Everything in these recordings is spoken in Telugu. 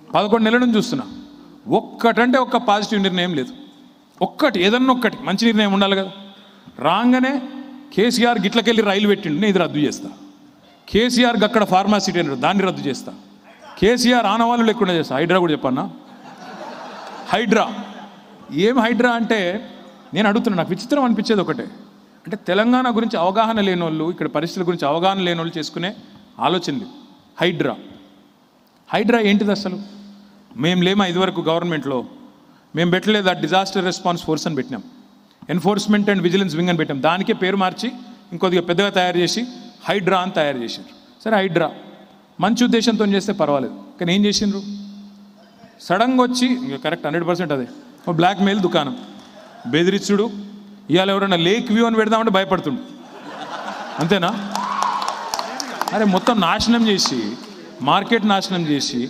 పదకొండు నెలల నుంచి చూస్తున్నా ఒక్కటంటే ఒక్క పాజిటివ్ నిర్ణయం లేదు ఒక్కటి ఏదన్నా ఒక్కటి మంచి నిర్ణయం ఉండాలి కదా రాగానే కేసీఆర్ గిట్లకెళ్ళి రైలు పెట్టిండు నేను ఇది రద్దు చేస్తా కేసీఆర్ అక్కడ ఫార్మాసిటీ అన్నాడు దాన్ని రద్దు చేస్తా కేసీఆర్ ఆనవాళ్ళు లేకుండా చేస్తా హైడ్రా కూడా చెప్పన్నా హైడ్రా ఏం హైడ్రా అంటే నేను అడుగుతున్నా నాకు విచిత్రం అనిపించేది ఒకటే అంటే తెలంగాణ గురించి అవగాహన లేని వాళ్ళు ఇక్కడ పరిస్థితుల గురించి అవగాహన లేని వాళ్ళు చేసుకునే ఆలోచనలు హైడ్రా హైడ్రా ఏంటిది అసలు మేము లేమా ఇదివరకు గవర్నమెంట్లో మేము పెట్టలేదు ఆ డిజాస్టర్ రెస్పాన్స్ ఫోర్స్ అని పెట్టినాం ఎన్ఫోర్స్మెంట్ అండ్ విజిలెన్స్ వింగ్ అని పెట్టాం దానికే పేరు మార్చి ఇంకొద్దిగా పెద్దగా తయారు చేసి హైడ్రా అని తయారు చేశారు సరే హైడ్రా మంచి ఉద్దేశంతో చేస్తే పర్వాలేదు కానీ ఏం చేసిండ్రు సడన్గా వచ్చి ఇక కరెక్ట్ హండ్రెడ్ పర్సెంట్ అదే ఓ బ్లాక్ మెయిల్ దుకాణం బెదిరించుడు ఇవాళ ఎవరైనా లేక్ వ్యూ అని పెడదామంటే భయపడుతుండు అంతేనా అరే మొత్తం నాశనం చేసి మార్కెట్ నాశనం చేసి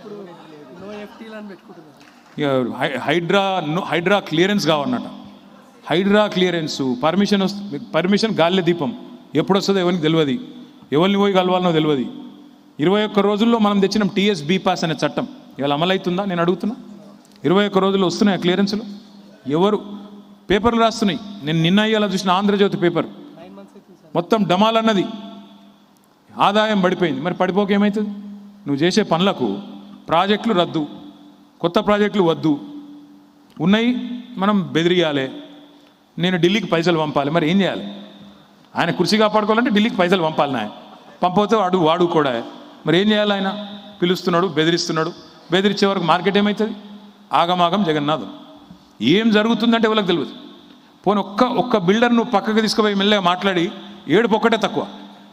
ఇక హై- హైడ్రా నో- హైడ్రా క్లియరెన్స్ కావన్నట హైడ్రా క్లియరెన్స్ పర్మిషన్ వస్తు పర్మిషన్ గాలిలో దీపం ఎప్పుడు వస్తుందో ఎవరికి తెలియదు ఎవరిని పోయి కలవాలనో తెలియదు ఇరవై ఒక్క రోజుల్లో మనం తెచ్చిన టీఎస్ బీ పాస్ అనే చట్టం ఇవాళ అమలవుతుందా నేను అడుగుతున్నా ఇరవై ఒక్క రోజుల్లో వస్తున్నాయి క్లియరెన్స్లు ఎవరు పేపర్లు రాస్తున్నాయి నేను నిన్న ఇవాళ చూసిన ఆంధ్రజ్యోతి పేపర్ మొత్తం డమాల్ అన్నది ఆదాయం పడిపోయింది మరి పడిపోక ఏమవుతుంది నువ్వు చేసే పనులకు ప్రాజెక్టులు రద్దు కొత్త ప్రాజెక్టులు వద్దు ఉన్నాయి మనం బెదిరియాలి నేను ఢిల్లీకి పైసలు పంపాలి మరి ఏం చేయాలి ఆయన కుర్చీ కాపాడుకోవాలంటే ఢిల్లీకి పైసలు పంపాలి నాయ పంపకపోతే వాడు వాడు కూడా మరి ఏం చేయాలి ఆయన పిలుస్తున్నాడు బెదిరిస్తున్నాడు బెదిరించే వరకు మార్కెట్ ఏమవుతుంది ఆగమాగం జగన్నాథం ఏం జరుగుతుందంటే వాళ్ళకి తెలియదు పోనీ ఒక్క ఒక్క బిల్డర్ నువ్వు పక్కకు తీసుకుపోయి మెల్లగా మాట్లాడి ఏడుపు ఒక్కటే తక్కువ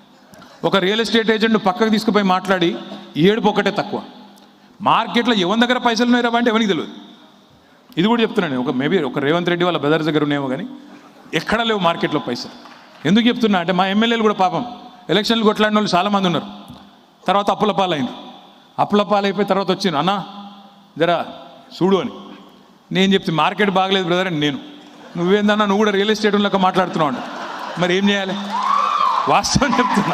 ఒక రియల్ ఎస్టేట్ ఏజెంట్ పక్కకు తీసుకుపోయి మాట్లాడి ఈ ఏడుపు ఒకటే తక్కువ మార్కెట్లో ఎవరి దగ్గర పైసలు ఉన్నాయో అంటే ఎవరికి తెలియదు ఇది కూడా చెప్తున్నాను నేను. ఒక మేబీ ఒక రేవంత్ రెడ్డి వాళ్ళ బ్రదర్స్ దగ్గర ఉన్నాయేమో కానీ ఎక్కడ లేవు మార్కెట్లో పైసలు ఎందుకు చెప్తున్నా అంటే మా ఎమ్మెల్యేలు కూడా పాపం ఎలక్షన్లు కొట్లాడిన వాళ్ళు చాలామంది ఉన్నారు తర్వాత అప్పుల పాలైంది అప్పుల పాలైపోయి తర్వాత వచ్చింది అన్నా జరా చూడు అని నేను చెప్తే మార్కెట్ బాగలేదు బ్రదర్ అని నేను నువ్వేందన్నా నువ్వు కూడా రియల్ ఎస్టేట్ లెక్క మాట్లాడుతున్నావు అంట మరి ఏం చేయాలి వాస్తవం చెప్తున్నా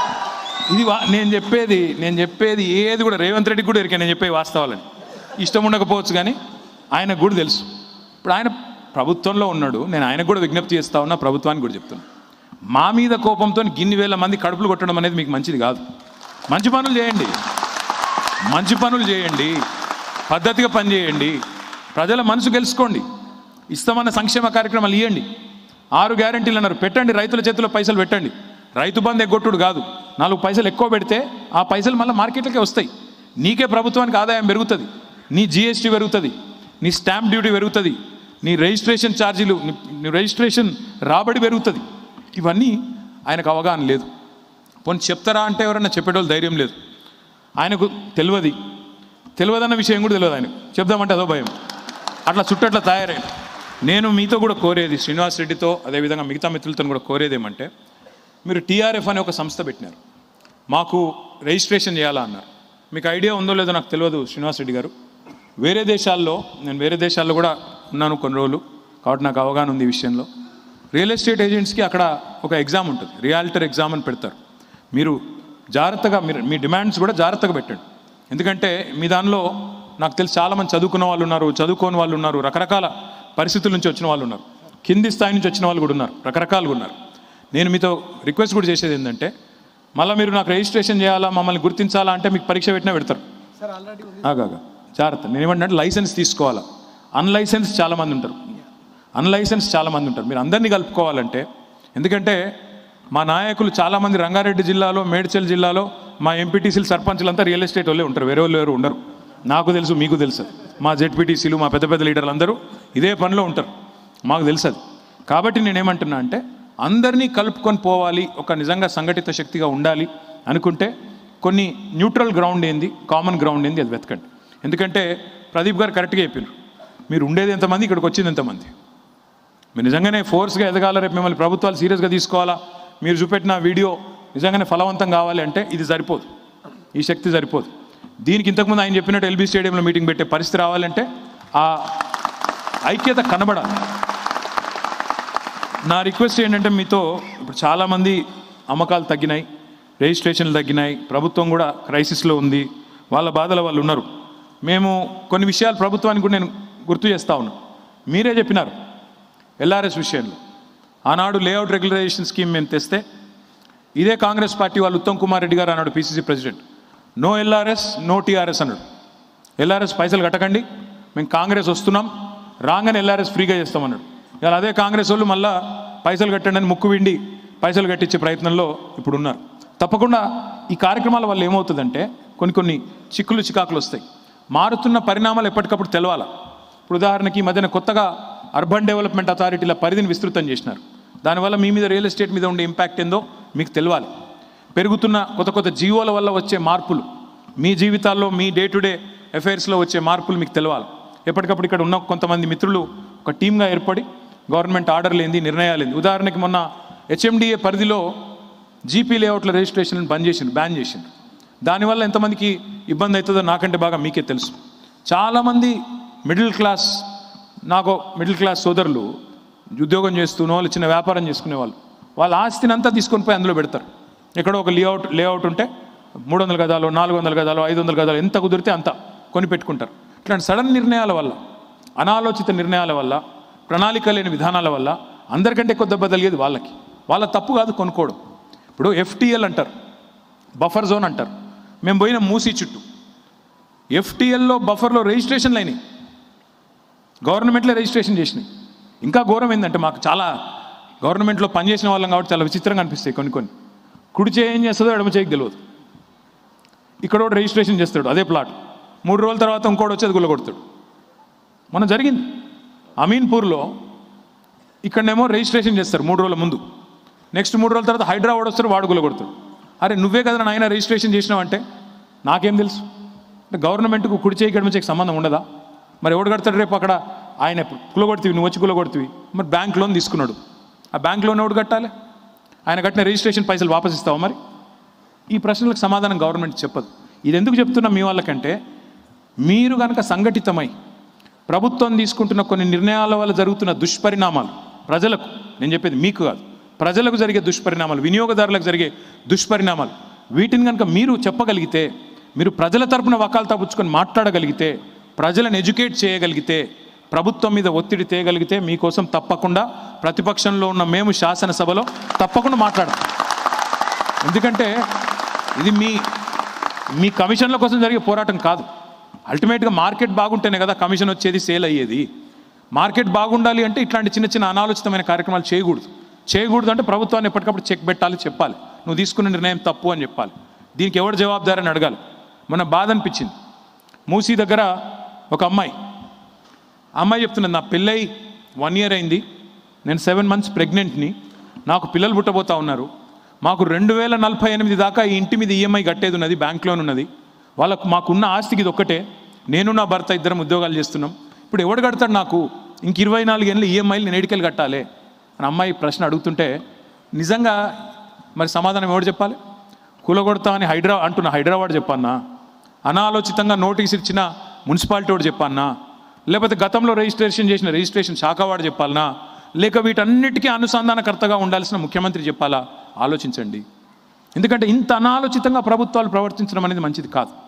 ఇది వా నేను చెప్పేది నేను చెప్పేది ఏది కూడా రేవంత్ రెడ్డికి కూడా ఎరికే నేను చెప్పే వాస్తవాలని ఇష్టం ఉండకపోవచ్చు కానీ ఆయనకు కూడా తెలుసు ఇప్పుడు ఆయన ప్రభుత్వంలో ఉన్నాడు నేను ఆయనకు కూడా విజ్ఞప్తి చేస్తా ఉన్నా ప్రభుత్వానికి కూడా చెప్తున్నా మా మీద కోపంతో గిన్ని వేల మంది కడుపులు కొట్టడం అనేది మీకు మంచిది కాదు మంచి పనులు చేయండి మంచి పనులు చేయండి పద్ధతిగా పనిచేయండి ప్రజల మనసు గెలుచుకోండి ఇస్తామన్న సంక్షేమ కార్యక్రమాలు ఇవ్వండి ఆరు గ్యారంటీలు అన్నారు పెట్టండి రైతుల చేతిలో పైసలు పెట్టండి రైతు బంధు ఎగ్గొట్టుడు కాదు నాలుగు పైసలు ఎక్కువ పెడితే ఆ పైసలు మళ్ళీ మార్కెట్లకే వస్తాయి నీకే ప్రభుత్వానికి ఆదాయం పెరుగుతుంది నీ జిఎస్టీ పెరుగుతుంది నీ స్టాంప్ డ్యూటీ పెరుగుతుంది నీ రిజిస్ట్రేషన్ ఛార్జీలు నీ- నీ రిజిస్ట్రేషన్ రాబడి పెరుగుతుంది ఇవన్నీ ఆయనకు అవగాహన లేదు పోనీ చెప్తారా అంటే ఎవరన్నా చెప్పేటోళ్ళు ధైర్యం లేదు ఆయనకు తెలియదు తెలియదన్న విషయం కూడా తెలియదు ఆయనకు చెప్దామంటే అదో భయం అట్లా చుట్టట్లా తయారైన నేను మీతో కూడా కోరేది శ్రీనివాస్ రెడ్డితో అదేవిధంగా మిగతా మిత్రులతో కూడా కోరేది ఏమంటే మీరు టీఆర్ఎఫ్ అనే ఒక సంస్థ పెట్టినారు మాకు రిజిస్ట్రేషన్ చేయాలా అన్నారు మీకు ఐడియా ఉందో లేదో నాకు తెలియదు శ్రీనివాస్ రెడ్డి గారు వేరే దేశాల్లో నేను వేరే దేశాల్లో కూడా ఉన్నాను కొన్ని రోజులు కాబట్టి నాకు అవగాహన ఉంది ఈ విషయంలో రియల్ ఎస్టేట్ ఏజెంట్స్కి అక్కడ ఒక ఎగ్జామ్ ఉంటుంది రియాల్టర్ ఎగ్జామ్ అని పెడతారు మీరు జాగ్రత్తగా మీరు మీ డిమాండ్స్ కూడా జాగ్రత్తగా పెట్టండి ఎందుకంటే మీ దానిలో నాకు తెలిసి చాలామంది చదువుకున్న వాళ్ళు ఉన్నారు చదువుకోని వాళ్ళు ఉన్నారు రకరకాల పరిస్థితుల నుంచి వచ్చిన వాళ్ళు ఉన్నారు కింది స్థాయి నుంచి వచ్చిన వాళ్ళు కూడా ఉన్నారు రకరకాలుగా ఉన్నారు నేను మీతో రిక్వెస్ట్ కూడా చేసేది ఏంటంటే మళ్ళీ మీరు నాకు రిజిస్ట్రేషన్ చేయాలా మమ్మల్ని గుర్తించాలా అంటే మీకు పరీక్ష పెట్టినా పెడతారు ఆగాగా జాగ్రత్త నేను ఏమంటే లైసెన్స్ తీసుకోవాలా అన్లైసెన్స్ చాలామంది ఉంటారు అన్లైసెన్స్ చాలామంది ఉంటారు మీరు అందరినీ కలుపుకోవాలంటే ఎందుకంటే మా నాయకులు చాలామంది రంగారెడ్డి జిల్లాలో మేడ్చల్ జిల్లాలో మా ఎంపీటీసీలు సర్పంచులంతా రియల్ ఎస్టేట్ వాళ్ళే ఉంటారు వేరే వాళ్ళు ఎవరు ఉండరు నాకు తెలుసు మీకు తెలుసు మా జెడ్పీటీసీలు మా పెద్ద పెద్ద లీడర్లు అందరూ ఇదే పనిలో ఉంటారు మాకు తెలుసు అది కాబట్టి నేనేమంటున్నా అంటే అందరినీ కలుపుకొని పోవాలి ఒక నిజంగా సంఘటిత శక్తిగా ఉండాలి అనుకుంటే కొన్ని న్యూట్రల్ గ్రౌండ్ ఏంది కామన్ గ్రౌండ్ ఏంది అది వెతకండి ఎందుకంటే ప్రదీప్ గారు కరెక్ట్గా చెప్పారు మీరు ఉండేది ఎంతమంది ఇక్కడికి వచ్చింది ఎంతమంది మీరు నిజంగానే ఫోర్స్గా ఎదగాల రేపు మిమ్మల్ని ప్రభుత్వాలు సీరియస్గా తీసుకోవాలా మీరు చూపెట్టిన వీడియో నిజంగానే ఫలవంతం కావాలి అంటే ఇది సరిపోదు ఈ శక్తి సరిపోదు దీనికి ఇంతకుముందు ఆయన చెప్పినట్టు ఎల్బీ స్టేడియంలో మీటింగ్ పెట్టే పరిస్థితి రావాలంటే ఆ ఐక్యత కనబడాలి నా రిక్వెస్ట్ ఏంటంటే మీతో ఇప్పుడు చాలామంది అమ్మకాలు తగ్గినాయి రిజిస్ట్రేషన్లు తగ్గినాయి ప్రభుత్వం కూడా క్రైసిస్లో ఉంది వాళ్ళ బాధల వాళ్ళు ఉన్నారు మేము కొన్ని విషయాలు ప్రభుత్వానికి కూడా నేను గుర్తు చేస్తా ఉన్నాను మీరే చెప్పినారు ఎల్ఆర్ఎస్ విషయంలో ఆనాడు లేఅవుట్ రెగ్యులరైజేషన్ స్కీమ్ మేము తెస్తే ఇదే కాంగ్రెస్ పార్టీ వాళ్ళు ఉత్తమ్ కుమార్ రెడ్డి గారు అన్నాడు PCC president no LRS no TRS అన్నాడు ఎల్ఆర్ఎస్ పైసలు కట్టకండి మేము కాంగ్రెస్ వస్తున్నాం రాగానే ఎల్ఆర్ఎస్ ఫ్రీగా చేస్తామన్నాడు ఇవాళ అదే కాంగ్రెస్ వాళ్ళు మళ్ళా పైసలు కట్టండి అని ముక్కు విండి పైసలు కట్టించే ప్రయత్నంలో ఇప్పుడు ఉన్నారు తప్పకుండా ఈ కార్యక్రమాల వల్ల ఏమవుతుందంటే కొన్ని కొన్ని చిక్కులు చికాకులు వస్తాయి మారుతున్న పరిణామాలు ఎప్పటికప్పుడు తెలవాలా ఇప్పుడు ఉదాహరణకి ఈ మధ్యన కొత్తగా అర్బన్ డెవలప్మెంట్ అథారిటీల పరిధిని విస్తృతం చేసినారు దానివల్ల మీ మీద రియల్ ఎస్టేట్ మీద ఉండే ఇంపాక్ట్ ఏందో మీకు తెలియాలి పెరుగుతున్న కొత్త కొత్త జీవోల వల్ల వచ్చే మార్పులు మీ జీవితాల్లో మీ డే టు డే అఫైర్స్లో వచ్చే మార్పులు మీకు తెలవాలి ఎప్పటికప్పుడు ఇక్కడ ఉన్న కొంతమంది మిత్రులు ఒక టీమ్గా ఏర్పడి గవర్నమెంట్ ఆర్డర్లు ఏంది నిర్ణయాలు ఏంది ఉదాహరణకి మొన్న హెచ్ఎండిఏ పరిధిలో జీపీ లేఅవుట్ల రిజిస్ట్రేషన్ బంద్ చేసిండు బ్యాన్ చేసిండు దానివల్ల ఎంతమందికి ఇబ్బంది అవుతుందో నాకంటే బాగా మీకే తెలుసు చాలామంది మిడిల్ క్లాస్ నాకు మిడిల్ క్లాస్ సోదరులు ఉద్యోగం చేస్తూనో వాళ్ళు చిన్న వ్యాపారం చేసుకునే వాళ్ళు వాళ్ళ ఆస్తిని అంతా తీసుకొని పోయి అందులో పెడతారు ఎక్కడో ఒక లేఅవుట్ లేఅవుట్ ఉంటే మూడు వందల గదాలు నాలుగు వందల గదాలు ఐదు వందల గదాలు ఎంత కుదిరితే అంత కొని పెట్టుకుంటారు ఇట్లాంటి సడన్ నిర్ణయాల వల్ల అనాలోచిత నిర్ణయాల వల్ల ప్రణాళిక లేని విధానాల వల్ల అందరికంటే ఎక్కువ దెబ్బ తగిలేది వాళ్ళకి వాళ్ళ తప్పు కాదు కొనుక్కోవడం ఇప్పుడు ఎఫ్టీఎల్ అంటారు బఫర్ జోన్ అంటారు మేము పోయిన మూసీ చుట్టూ ఎఫ్టీఎల్లో బఫర్లో రిజిస్ట్రేషన్లు అయినాయి గవర్నమెంట్లో రిజిస్ట్రేషన్ చేసినాయి ఇంకా ఘోరం ఏంటంటే మాకు చాలా గవర్నమెంట్లో పనిచేసిన వాళ్ళం కాబట్టి చాలా విచిత్రంగా అనిపిస్తాయి కొన్ని కొన్ని కుడి చేయి ఏం చేస్తుందో ఎడమ చేయికి తెలియదు ఇక్కడ కూడా రిజిస్ట్రేషన్ చేస్తాడు అదే ప్లాట్ మూడు రోజుల తర్వాత ఇంకోటి వచ్చి అది గుల్లగొడతాడు మన జరిగింది అమీన్పూర్లో ఇక్కడనేమో రిజిస్ట్రేషన్ చేస్తారు మూడు రోజుల ముందు నెక్స్ట్ మూడు రోజుల తర్వాత హైదరాబాద్ వస్తారు వాడు గుల్లగొడతాడు అరే నువ్వే కదా నాయన రిజిస్ట్రేషన్ చేసినావంటే నాకేం తెలుసు అంటే గవర్నమెంట్కు కుడి చేయి ఎడమ చేయికి సంబంధం ఉండదా మరి ఎవడు కడతాడు రేపు అక్కడ ఆయన కులగొడుతుంది నువ్వు వచ్చి కులగొడుతుంది మరి బ్యాంక్ లోన్ తీసుకున్నాడు ఆ బ్యాంక్ లోన్ ఎవడు కట్టాలి ఆయన కట్టిన రిజిస్ట్రేషన్ పైసలు వాపస్ ఇస్తావా మరి ఈ ప్రశ్నలకు సమాధానం గవర్నమెంట్ చెప్పదు ఇది ఎందుకు చెప్తున్నా మీ వాళ్ళకంటే మీరు కనుక సంఘటితమై ప్రభుత్వం తీసుకుంటున్న కొన్ని నిర్ణయాల వల్ల జరుగుతున్న దుష్పరిణామాలు ప్రజలకు నేను చెప్పేది మీకు కాదు ప్రజలకు జరిగే దుష్పరిణామాలు వినియోగదారులకు జరిగే దుష్పరిణామాలు వీటిని కనుక మీరు చెప్పగలిగితే మీరు ప్రజల తరపున వకాలతా పుచ్చుకొని మాట్లాడగలిగితే ప్రజలను ఎడ్యుకేట్ చేయగలిగితే ప్రభుత్వం మీద ఒత్తిడి తేయగలిగితే మీకోసం తప్పకుండా ప్రతిపక్షంలో ఉన్న మేము శాసనసభలో తప్పకుండా మాట్లాడాం ఎందుకంటే ఇది మీ మీ కమిషన్ల కోసం జరిగే పోరాటం కాదు అల్టిమేట్గా మార్కెట్ బాగుంటేనే కదా కమిషన్ వచ్చేది సేల్ అయ్యేది మార్కెట్ బాగుండాలి అంటే ఇట్లాంటి చిన్న చిన్న అనాలోచితమైన కార్యక్రమాలు చేయకూడదు చేయకూడదు అంటే ప్రభుత్వాన్ని ఎప్పటికప్పుడు చెక్ పెట్టాలి చెప్పాలి నువ్వు తీసుకున్న నిర్ణయం తప్పు అని చెప్పాలి దీనికి ఎవరు జవాబుదారని అడగాలి మన బాధ అనిపించింది మూసీ దగ్గర ఒక అమ్మాయి ఆ అమ్మాయి చెప్తున్నది నా పెళ్ళై వన్ ఇయర్ అయింది నేను సెవెన్ మంత్స్ ప్రెగ్నెంట్ని నాకు పిల్లలు పుట్టబోతా ఉన్నారు మాకు రెండు వేల నలభై ఎనిమిది దాకా ఈ ఇంటి మీద ఈఎంఐ కట్టేది ఉన్నది బ్యాంక్ లోన్ ఉన్నది వాళ్ళకు మాకున్న ఆస్తికి ఇది ఒక్కటే నేను నా భర్త ఇద్దరం ఉద్యోగాలు చేస్తున్నాం ఇప్పుడు ఎవడు కడతాడు నాకు ఇంక ఇరవై నాలుగు ఏళ్ళు ఈఎంఐలు నేను ఎడికెళ్ళి కట్టాలి అని అమ్మాయి ప్రశ్న అడుగుతుంటే నిజంగా మరి సమాధానం ఎవడు చెప్పాలి కూలగొడతా అని హైదరా అంటున్న హైదరాబాద్ చెప్పన్నా అనాలోచితంగా నోటీస్ ఇచ్చిన మున్సిపాలిటీ వాడు చెప్పన్నా లేకపోతే గతంలో రిజిస్ట్రేషన్ చేసిన రిజిస్ట్రేషన్ శాఖ వాడు చెప్పాలనా లేక వీటన్నిటికీ అనుసంధానకర్తగా ఉండాల్సిన ముఖ్యమంత్రి చెప్పాలా ఆలోచించండి ఎందుకంటే ఇంత అనాలోచితంగా ప్రభుత్వాలు ప్రవర్తించడం అనేది మంచిది కాదు